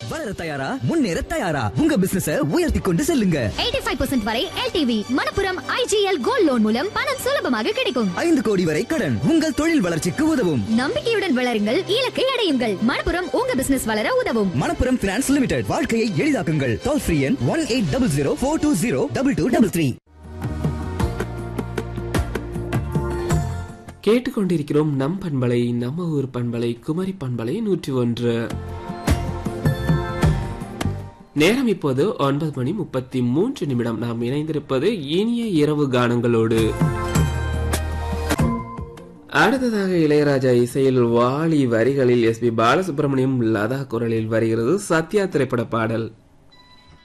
வளர தயாரா முன்னேற தயாரா உங்க பிசினஸ உயர்த்தி கொண்டு செல்லுங்க 85% வரை LTV Manappuram IGL gold loan மூலம் பணம் சுலபமாக கிடைக்கும் ஐந்து கோடி வரை கடன் உங்கள் தொழில் வளர்ச்சிக்கு உதவும் நம்பிக்கையுடன் வளருங்கள் இலக்கை அடையுங்கள் மணப்புரம் உங்க பிசினஸ் வளர உதவும் மணப்புரம் பினான்ஸ் லிமிடெட் வாழ்க்கையை எளிதாக்குங்கள் டோல் ஃப்ரீ எண் one eight double zero four two zero double two double three கேட்டுக்கொண்டிருக்கிறோம் நம் பண்பலை நம்ம ஊர் பண்பலை குமரி பண்பலை நூற்றி ஒன்று நேரம் இப்போது ஒன்பது மணி முப்பத்தி மூன்று நிமிடம் நாம் இணைந்திருப்பது இனிய இரவு கானங்களோடு அடுத்ததாக இளையராஜா இசையில் வாலி வரிகளில் எஸ் பி பாலசுப்ரமணியம் லதா குரலில் வருகிறது சத்யா திரைப்பட பாடல்